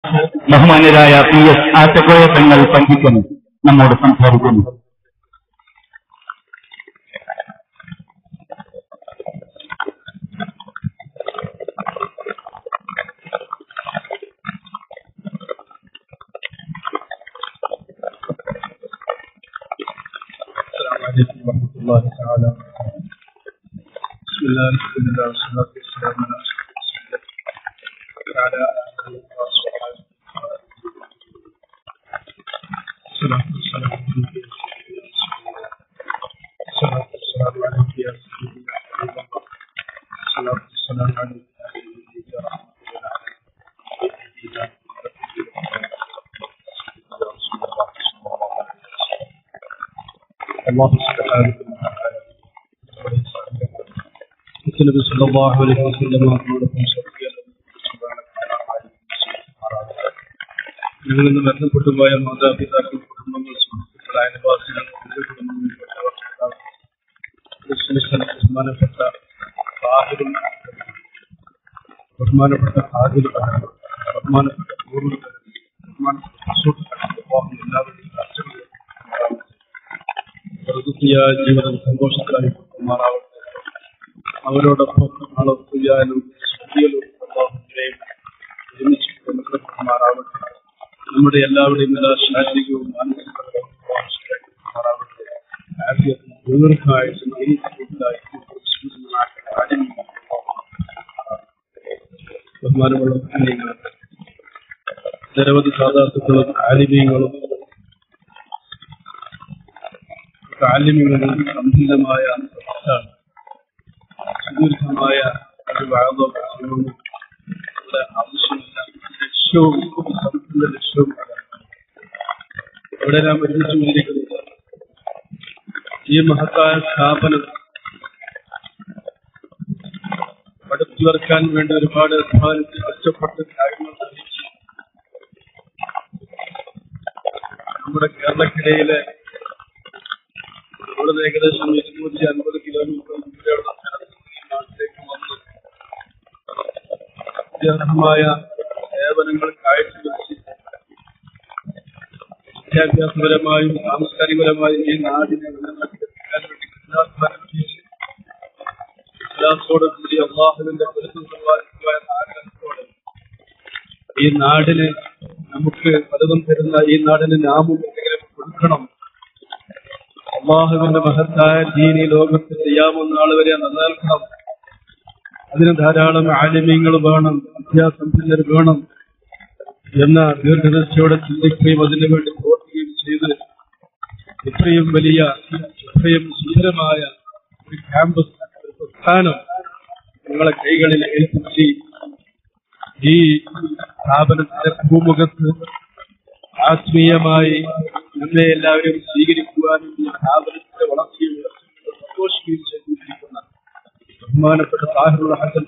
ബഹുമാന്യരായ P S Attakoya തങ്ങൾ പണ്ഡിതൻ നമ്മോട് സംസാരിക്കുന്നു السلام عليكم ورحمة الله تعالى بسم الله الحمد لله والصلاة والسلام على رسول الله وعلى آله وصحبه الصلاة والسلام عليك يا سيدي يا رسول الله الصلاة والسلام عليك يا سيدي يا حبيب الله الصلاة والسلام عليك يا سيدي يا رحمة الله يا رسول الله صلى الله عليه وسلم الله سبحانه وتعالى النبي صلى الله عليه وسلم നമ്മളോടൊപ്പം ഞങ്ങളിൽ നിന്ന് ബന്ധപ്പെട്ടു പോയ മാതാപിതാക്കൾ കുടുംബങ്ങൾ സുഹൃത്തുക്കൾ അയൽവാസികൾ നമ്മുടെ കുടുംബങ്ങളിൽപ്പെട്ടവർ ക്രിസ്ത്യൻ ബഹുമാനപ്പെട്ട സാഹിറും ബഹുമാനപ്പെട്ട ഹാജിലും ബഹുമാനപ്പെട്ട പൂർവ്വ ബഹുമാനപ്പെട്ട സുഹൃത്തുക്കൾ എല്ലാവരുടെയും ചർച്ചകൾ പ്രകൃതിയ ജീവിതം സന്തോഷത്തിലായി മാറാവട്ടെ അവരോടൊപ്പം നാളെ ചെയ്യാനും സ്തുതിയിലും അള്ളാഹുവിനെയും ഒരുമിച്ച് കൊണ്ടുമാറാവട്ടെ നമ്മുടെ എല്ലാവരുടെയും എല്ലാ ശാരീരികവും മാനസികവും മാറാവട്ടെ ആദ്യത്തും ദീർഘായുസും ബഹുമാനമുള്ള അന്യങ്ങൾ നിരവധി സാധാർത്ഥുക്കളും ആലിമീങ്ങളും താല്യമികളും സമ്പന്നമായ സദസ്സാണ് സുദീർഘമായ ഒരു വാദോ പ്രസംഗവും ഇവിടെ ആവശ്യമില്ല ലക്ഷ്യവും സമ്പന്ന ലക്ഷ്യവും അതാണ്. ഇവിടെ നാം ഒരുമിച്ച് കൊണ്ടിരിക്കുന്നത് ഈ മഹത്തായ സ്ഥാപനം പടുത്തുയർക്കാൻ വേണ്ടി ഒരുപാട് അധ്വാനിച്ച് കഷ്ടപ്പെട്ട് കാര്യങ്ങൾ നിർമ്മിച്ചു നമ്മുടെ കേരളക്കിടയിലെ ഇവിടുന്ന് ഏകദേശം ഇരുന്നൂറ്റി അൻപത് കിലോമീറ്റർ ദൂരെയുള്ള സ്ഥലത്ത് ഈ നാട്ടിലേക്ക് വന്ന് അത്യാർഹമായ സേവനങ്ങൾ കാഴ്ചവെച്ച് വിദ്യാഭ്യാസപരമായും സാംസ്കാരികപരമായും ഈ നാടിനെ ഉന്നതത്തിലെത്തിക്കാൻ വേണ്ടി കഠിനാധ്വാനം ചെയ്ത് വിശ്വാസത്തോടെ കൂടി അള്ളാഹുവിന്റെ പൊരുത്തം സമ്പാദിക്കുക എന്ന ആഗ്രഹത്തോടെ ഈ നാടിന് നമുക്ക് പലതും തരുന്ന ഈ നാടിന് നാമും എന്തെങ്കിലും കൊടുക്കണം അള്ളാഹുവിന്റെ മഹത്തായ ദീനി ലോകത്ത് ചെയ്യാവുന്ന ആൾ വരെ നിലനിൽക്കണം അതിന് ധാരാളം ആലിമ്യങ്ങൾ വേണം വിദ്യാസമ്പന്നർ വേണം എന്ന ദീർഘദർശയോടെ ചിന്തിക്കുകയും അതിനു വേണ്ടി പ്രവർത്തിക്കുകയും ചെയ്ത് ഇത്രയും വലിയ ഇത്രയും സുന്ദരമായ ഒരു ക്യാമ്പസ് ഒരു പ്രസ്ഥാനം നിങ്ങളെ കൈകളിൽ ഏൽപ്പിച്ച് ഈ സ്ഥാപനത്തിന്റെ ഭൂമുഖത്ത് ആത്മീയമായി നമ്മെ എല്ലാവരും സ്വീകരിക്കുവാനും ഈ സ്ഥാപനത്തിന്റെ വളർച്ചയും ഉയർച്ചയും സന്തോഷിക്കുകയും ചെയ്തുകൊണ്ടിരിക്കുന്ന ബഹുമാനപ്പെട്ട താഹിറുള്ള ഹസൻ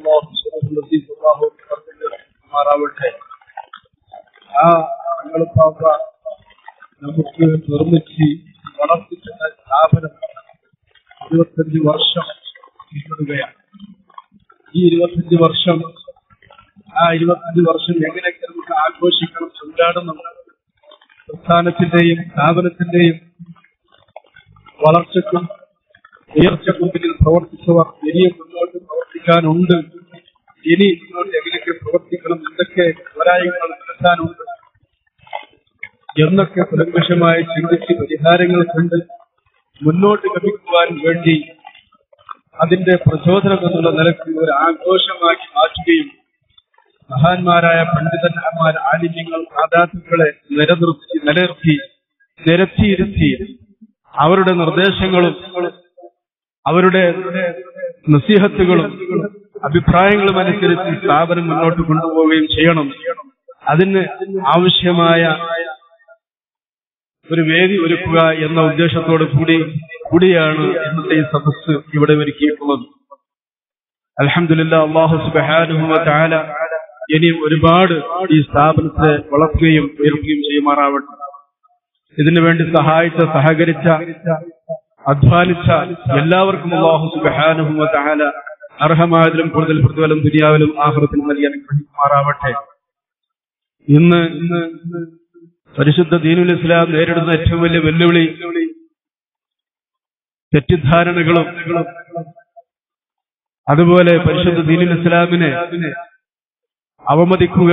മാറാവട്ടെ ആ തങ്ങളിപ്പാപ്പ നമുക്ക് നിർമ്മിച്ച് വളർത്തിക്കുന്ന സ്ഥാപനം ഇരുപത്തഞ്ച് വർഷം പിന്നിടുകയാണ് ഈ ഇരുപത്തഞ്ച് വർഷം ആ ഇരുപത്തഞ്ച് വർഷം എങ്ങനെയൊക്കെ നമുക്ക് ആഘോഷിക്കണം കൊണ്ടാടുന്നുണ്ട് പ്രസ്ഥാനത്തിന്റെയും സ്ഥാപനത്തിന്റെയും വളർച്ചക്കും ഉയർച്ചക്കും പിന്നിൽ പ്രവർത്തിച്ചവർ ഇനിയും മുന്നോട്ട് പ്രവർത്തിക്കാനുണ്ട് ഇനി മുന്നോട്ട് എങ്ങനെയൊക്കെ പ്രവർത്തിക്കണം എന്തൊക്കെ പോരായ്മകൾ നിരത്താനുണ്ട് എന്നൊക്കെ കുലങ്കഷമായി ചിന്തിച്ച് പരിഹാരങ്ങൾ കൊണ്ട് മുന്നോട്ട് ഗമിക്കുവാൻ വേണ്ടി അതിന്റെ പ്രചോദനം എന്നുള്ള നിലയ്ക്ക് ഒരു ആഘോഷമാക്കി മാറ്റുകയും മഹാന്മാരായ പണ്ഡിതന്മാർ ആലിമ്യങ്ങൾ സാധാത്തുക്കളെ നിലനിർത്തി നിലനിർത്തി നിരത്തിയിരുത്തി അവരുടെ നിർദ്ദേശങ്ങളും അവരുടെ നസീഹത്തുകളും അഭിപ്രായങ്ങളും അനുസരിച്ച് സ്ഥാപനം മുന്നോട്ട് കൊണ്ടുപോവുകയും ചെയ്യണം അതിന് ആവശ്യമായ ഒരു വേദി ഒരുക്കുക എന്ന ഉദ്ദേശത്തോട് കൂടി കൂടിയാണ് ഇന്നത്തെ ഈ സദസ് ഇവിടെ ഒരുക്കിയിട്ടുള്ളത് അലഹമില്ല അള്ളാഹു സുബാനുഹ താല ഇനിയും ഒരുപാട് ഈ സ്ഥാപനത്തെ വളർത്തുകയും ഉയർത്തുകയും ചെയ്യുമാറാവട്ടെ ഇതിനു വേണ്ടി സഹായിച്ച സഹകരിച്ച അധ്വാനിച്ച എല്ലാവർക്കും അള്ളാഹു സുബാനുഹ താല അർഹമായതിലും കൂടുതൽ പ്രതിഫലം ദുനിയാവിലും ആഹ്റത്തിലും നൽകി അനുഗ്രഹിക്കുമാറാവട്ടെ ഇന്ന് പരിശുദ്ധ ദീനുൽ ഇസ്ലാം നേരിടുന്ന ഏറ്റവും വലിയ വെല്ലുവിളി തെറ്റിദ്ധാരണകളും അതുപോലെ പരിശുദ്ധ ദീനുൽ ഇസ്ലാമിനെ അവമതിക്കുക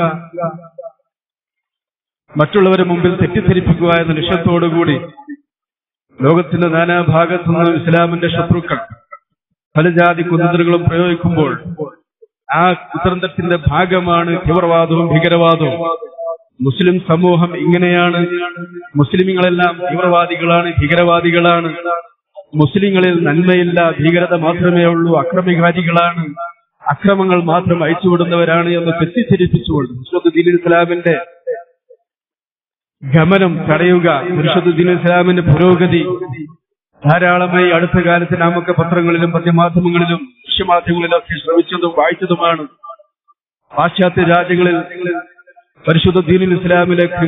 മറ്റുള്ളവരുടെ മുമ്പിൽ തെറ്റിദ്ധരിപ്പിക്കുക എന്ന ലക്ഷ്യത്തോടുകൂടി ലോകത്തിന്റെ നാനാഭാഗത്തു നിന്നും ഇസ്ലാമിന്റെ ശത്രുക്കൾ പല ജാതി കുതന്ത്രങ്ങളും പ്രയോഗിക്കുമ്പോൾ ആ കുതന്ത്രത്തിന്റെ ഭാഗമാണ് തീവ്രവാദവും ഭീകരവാദവും മുസ്ലിം സമൂഹം ഇങ്ങനെയാണ് മുസ്ലിമുകളെല്ലാം തീവ്രവാദികളാണ് ഭീകരവാദികളാണ് മുസ്ലിങ്ങളിൽ നന്മയില്ല ഭീകരത മാത്രമേ ഉള്ളൂ അക്രമികാരികളാണ് അക്രമങ്ങൾ മാത്രം അയച്ചുവിടുന്നവരാണ് എന്ന് തെറ്റിദ്ധരിപ്പിച്ചുകൊണ്ട് വിശ്വത്ത് ദീൻ ഇസ്ലാമിന്റെ ഗമനം തടയുക പരിശുദ്ധ ദീൻ ഇസ്ലാമിന്റെ പുരോഗതി ധാരാളമായി അടുത്ത കാലത്ത് നാമൊക്കെ പത്രങ്ങളിലും പത്രമാധ്യമങ്ങളിലും ദൃശ്യമാധ്യമങ്ങളിലും ഒക്കെ ശ്രമിച്ചതും വായിച്ചതുമാണ് പാശ്ചാത്യ രാജ്യങ്ങളിൽ പരിശുദ്ധ ദീനുൽ ഇസ്ലാമിലേക്ക്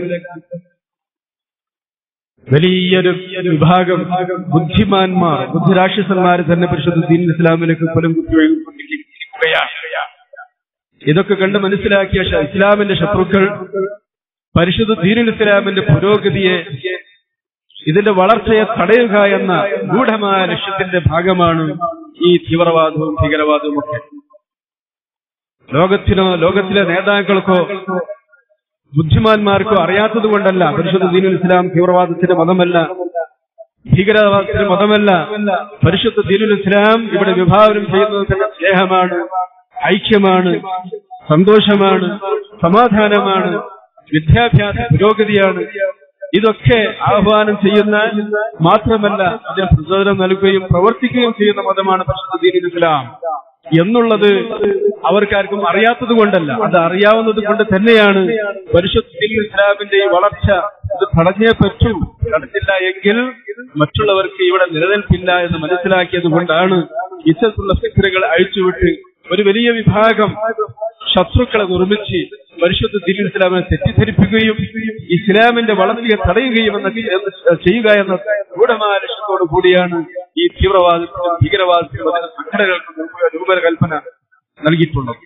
വലിയൊരു വിഭാഗം ബുദ്ധിമാന്മാർ ബുദ്ധിരാക്ഷസന്മാർ തന്നെ പരിശുദ്ധ ദീനുൽ ഇസ്ലാമിലേക്ക് കൊലം കുത്തിയൊഴുകിക്കൊണ്ടിരിക്കുകയാണ് ഇതൊക്കെ കണ്ട് മനസ്സിലാക്കിയ ശ- ഇസ്ലാമിന്റെ ശത്രുക്കൾ പരിശുദ്ധ ദീനുൽ ഇസ്ലാമിന്റെ പുരോഗതിയെ ഇതിന്റെ വളർച്ചയെ തടയുക എന്ന ഗൂഢമായ ലക്ഷ്യത്തിന്റെ ഭാഗമാണ് ഈ തീവ്രവാദവും ഭീകരവാദവും ഒക്കെ ലോകത്തിനോ ലോകത്തിലെ നേതാക്കൾക്കോ ബുദ്ധിമാന്മാർക്കോ അറിയാത്തത് കൊണ്ടല്ല പരിശുദ്ധ ദീനുൽ ഇസ്ലാം തീവ്രവാദത്തിന്റെ മതമല്ല ഭീകരവാദത്തിന്റെ മതമല്ല പരിശുദ്ധ ദീനുൽ ഇസ്ലാം ഇവിടെ വിഭാവനം ചെയ്യുന്നത് തന്നെ സ്നേഹമാണ് ഐക്യമാണ് സന്തോഷമാണ് സമാധാനമാണ് വിദ്യാഭ്യാസ പുരോഗതിയാണ് ഇതൊക്കെ ആഹ്വാനം ചെയ്യുന്ന മാത്രമല്ല അതിന് പ്രചോദനം നൽകുകയും പ്രവർത്തിക്കുകയും ചെയ്യുന്ന മതമാണ് പരിശുദ്ധ ദീനുൽ ഇസ്ലാം എന്നുള്ളത് അവർക്കാർക്കും അറിയാത്തത് കൊണ്ടല്ല അത് അറിയാവുന്നത് കൊണ്ട് തന്നെയാണ് പരിശുദ്ധ ദീനുൽ ഇസ്ലാമിന്റെ ഈ വളർച്ച ഇത് തടഞ്ഞേ പറ്റൂ തടഞ്ഞില്ല എങ്കിൽ മറ്റുള്ളവർക്ക് ഇവിടെ നിലനിൽപ്പില്ല എന്ന് മനസ്സിലാക്കിയത് കൊണ്ടാണ് ഇത്തരത്തിലുള്ള ഫിക്രുകൾ അഴിച്ചുവിട്ട് ഒരു വലിയ വിഭാഗം ശത്രുക്കളെ നിർമ്മിച്ച് പരിശുദ്ധ ദീനുൽ ഇസ്ലാമിനെ തെറ്റിദ്ധരിപ്പിക്കുകയും ഇസ്ലാമിന്റെ വളർച്ചയെ തടയുകയും എന്ന എന്ന് ചെയ്യുക എന്ന ഗൂഢമായ ലക്ഷ്യത്തോടു കൂടിയാണ് ഈ തീവ്രവാദത്തിനും ഭീകരവാദത്തിനും അതിന്റെ സംഘടനകൾക്കും രൂപ- രൂപകൽപ്പന നൽകിയിട്ടുള്ളത്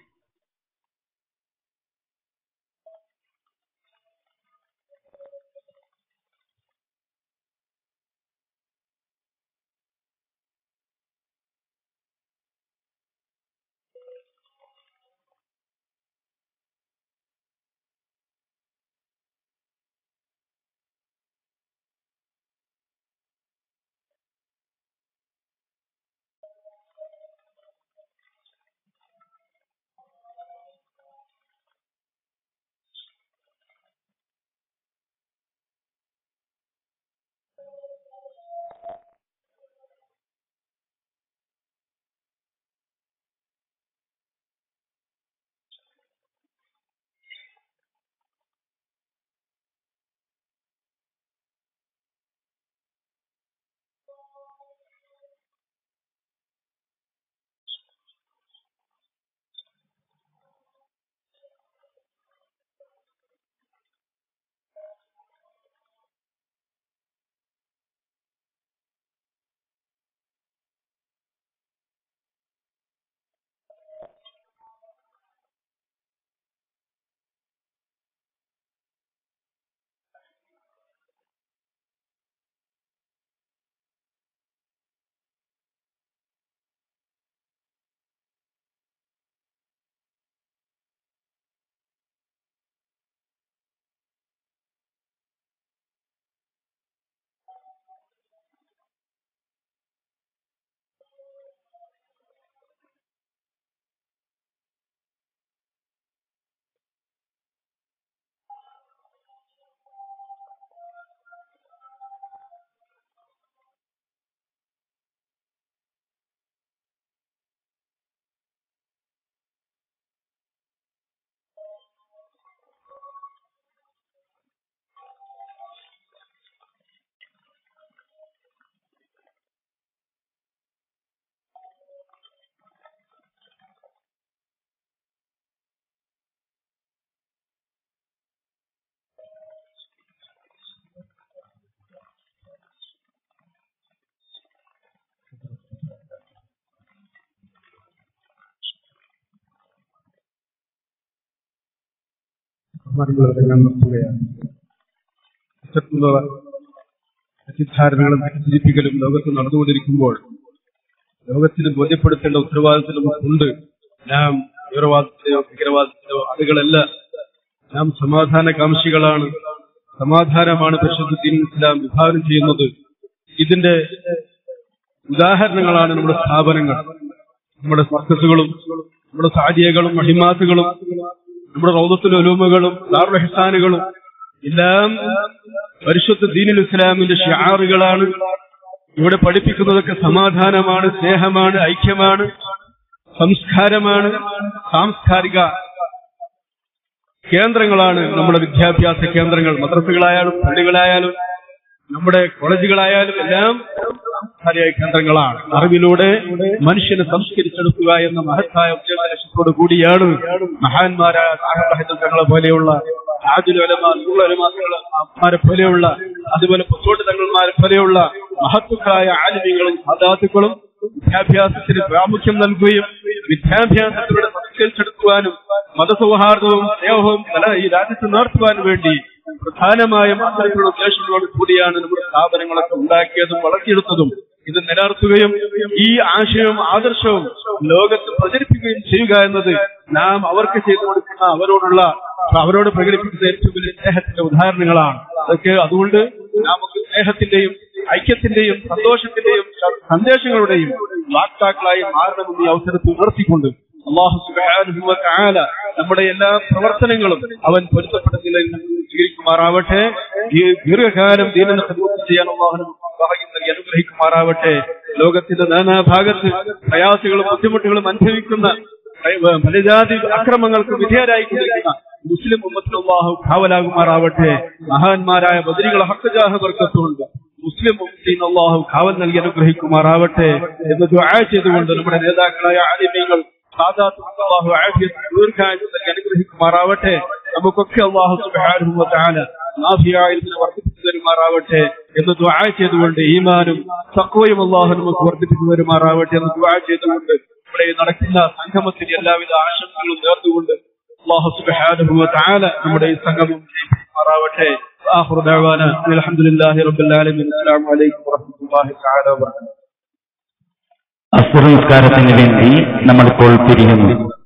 ബഹുമാനമുള്ളവരെ ഞാൻ നിർത്തുകയാണ് ഇത്തരത്തിലുള്ള തെറ്റിദ്ധാരണകളും തെറ്റിദ്ധരിപ്പിക്കലും ലോകത്ത് നടന്നുകൊണ്ടിരിക്കുമ്പോൾ ലോകത്തിന് ബോധ്യപ്പെടുത്തേണ്ട ഉത്തരവാദിത്വം നമുക്കുണ്ട് നാം തീവ്രവാദത്തിലെയോ ഭീകരവാദത്തിലെയോ ആളുകളല്ല നാം സമാധാനകാംക്ഷികളാണ് സമാധാനമാണ് പരിശുദ്ധ ദീൻ ഇസ്ലാം വിഭാവനം ചെയ്യുന്നത് ഇതിന്റെ ഉദാഹരണങ്ങളാണ് നമ്മുടെ സ്ഥാപനങ്ങൾ നമ്മുടെ സർക്കസുകളും നമ്മുടെ സാരിയകളും മഹിമാത്തുകളും നമ്മുടെ റൗദത്തുൽ ഒലൂമകളും ദാറുഹസാനുകളും എല്ലാം പരിശുദ്ധ ദീനുൽ ഇസ്ലാമിന്റെ ഷിയാറുകളാണ് ഇവിടെ പഠിപ്പിക്കുന്നതൊക്കെ സമാധാനമാണ് സ്നേഹമാണ് ഐക്യമാണ് സംസ്കാരമാണ് സാംസ്കാരിക കേന്ദ്രങ്ങളാണ് നമ്മുടെ വിദ്യാഭ്യാസ കേന്ദ്രങ്ങൾ മദ്രസകളായാലും പള്ളികളായാലും നമ്മുടെ കോളേജുകളായാലും എല്ലാം സാംസ്കാരിക കേന്ദ്രങ്ങളാണ് അറിവിലൂടെ മനുഷ്യനെ സംസ്കരിച്ചെടുക്കുക എന്ന മഹത്തായ ഉദ്ദേശ ലക്ഷ്യത്തോടു കൂടിയാണ് മഹാന്മാരായ സാഹബ് തങ്ങളെ പോലെയുള്ള ആദിലുലമാരെ പോലെയുള്ള അതുപോലെ പുത്തോട്ട് തങ്ങൾമാരെ പോലെയുള്ള മഹത്വക്കായ ആലിമ്യങ്ങളും സാധാത്തുക്കളും വിദ്യാഭ്യാസത്തിന് പ്രാമുഖ്യം നൽകുകയും വിദ്യാഭ്യാസത്തിലൂടെ സംസ്കരിച്ചെടുക്കുവാനും മതസൗഹാർദ്ദവും സ്നേഹവും നില ഈ രാജ്യത്ത് നടത്തുവാനും വേണ്ടി പ്രധാനമായും അത്തരത്തിലുള്ള ഉദ്ദേശങ്ങളോട് കൂടിയാണ് നമ്മുടെ സ്ഥാപനങ്ങളൊക്കെ ഉണ്ടാക്കിയതും വളർത്തിയെടുത്തതും ഇത് നിലനിർത്തുകയും ഈ ആശയവും ആദർശവും ലോകത്ത് പ്രചരിപ്പിക്കുകയും ചെയ്യുക എന്നത് നാം അവർക്ക് ചെയ്തു കൊടുക്കുന്ന അവരോടുള്ള അവരോട് പ്രകടിപ്പിക്കുന്ന ഏറ്റവും വലിയ സ്നേഹത്തിന്റെ ഉദാഹരണങ്ങളാണ് അതൊക്കെ അതുകൊണ്ട് നമുക്ക് സ്നേഹത്തിന്റെയും ഐക്യത്തിന്റെയും സന്തോഷത്തിന്റെയും സന്ദേശങ്ങളുടെയും വാക്താക്കളായി മാറണമെന്ന് ഈ അവസരത്തിൽ ഉണർത്തിക്കൊണ്ട് അള്ളാഹു സുബ്ഹാനഹു വ തആല നമ്മുടെ എല്ലാ പ്രവർത്തനങ്ങളും അവൻ പൊരുത്തപ്പെട്ട നിലയിൽ നിന്ന് സ്വീകരിക്കുമാറാവട്ടെ ഈ ദീർഘകാലം ദീനനെ ഖിദ്മത്ത് ചെയ്യാൻ അള്ളാഹു ഭാഗ്യം നൽകി അനുഗ്രഹിക്കുമാറാവട്ടെ ലോകത്തിന്റെ നാനാഭാഗത്ത് പ്രയാസികളും ബുദ്ധിമുട്ടുകളും അനുഭവിക്കുന്ന പലജാതി അക്രമങ്ങൾക്ക് വിധേയരായിക്കൊണ്ടിരിക്കുന്ന മുസ്ലിം ഉമ്മത്തിന് അള്ളാഹു കാവലാകുമാറാവട്ടെ മഹാന്മാരായ ബദരികൾ ഹക്കജാഹ വർക്കത്തുണ്ട് മുസ്ലിം ഉമ്മത്തിന് അള്ളാഹു കാവൽ നൽകി അനുഗ്രഹിക്കുമാറാവട്ടെ എന്ന് ദുആ ചെയ്തുകൊണ്ട് നമ്മുടെ നേതാക്കളായ ആലിമ്യങ്ങൾ സാധാത്ത് അള്ളാഹു ആഫിയത്ത് ദീർഘായുസ് നൽകി അനുഗ്രഹിക്കുമാറാവട്ടെ നമുക്കൊക്കെ അള്ളാഹു സുബ്ഹാനഹു വ തആല നാഫിയായിരുന്നിനെ വർദ്ധിപ്പിച്ചു തരുമാറാവട്ടെ എന്ന് ദുആ ചെയ്തുകൊണ്ട് ഈമാനും തഖ്വയും അള്ളാഹു നമുക്ക് വർദ്ധിപ്പിച്ചു തരുമാറാവട്ടെ എന്ന് ദുആ ചെയ്തുകൊണ്ട് ഇവിടെ നടക്കുന്ന സംഗമത്തിന് എല്ലാവിധ ആശംസകളും നേർന്നുകൊണ്ട് അള്ളാഹു സുബ്ഹാനഹു വ തആല നമ്മുടെ ഈ സംഗമം ജയിപ്പിക്കുമാറാവട്ടെ آخر دعوانا الحمد لله رب العالمين السلام عليكم ورحمة الله تعالى وبركاته അസുര നിസ്കാരത്തിന് വേണ്ടി നമ്മളിപ്പോൾ പിരിയുന്നു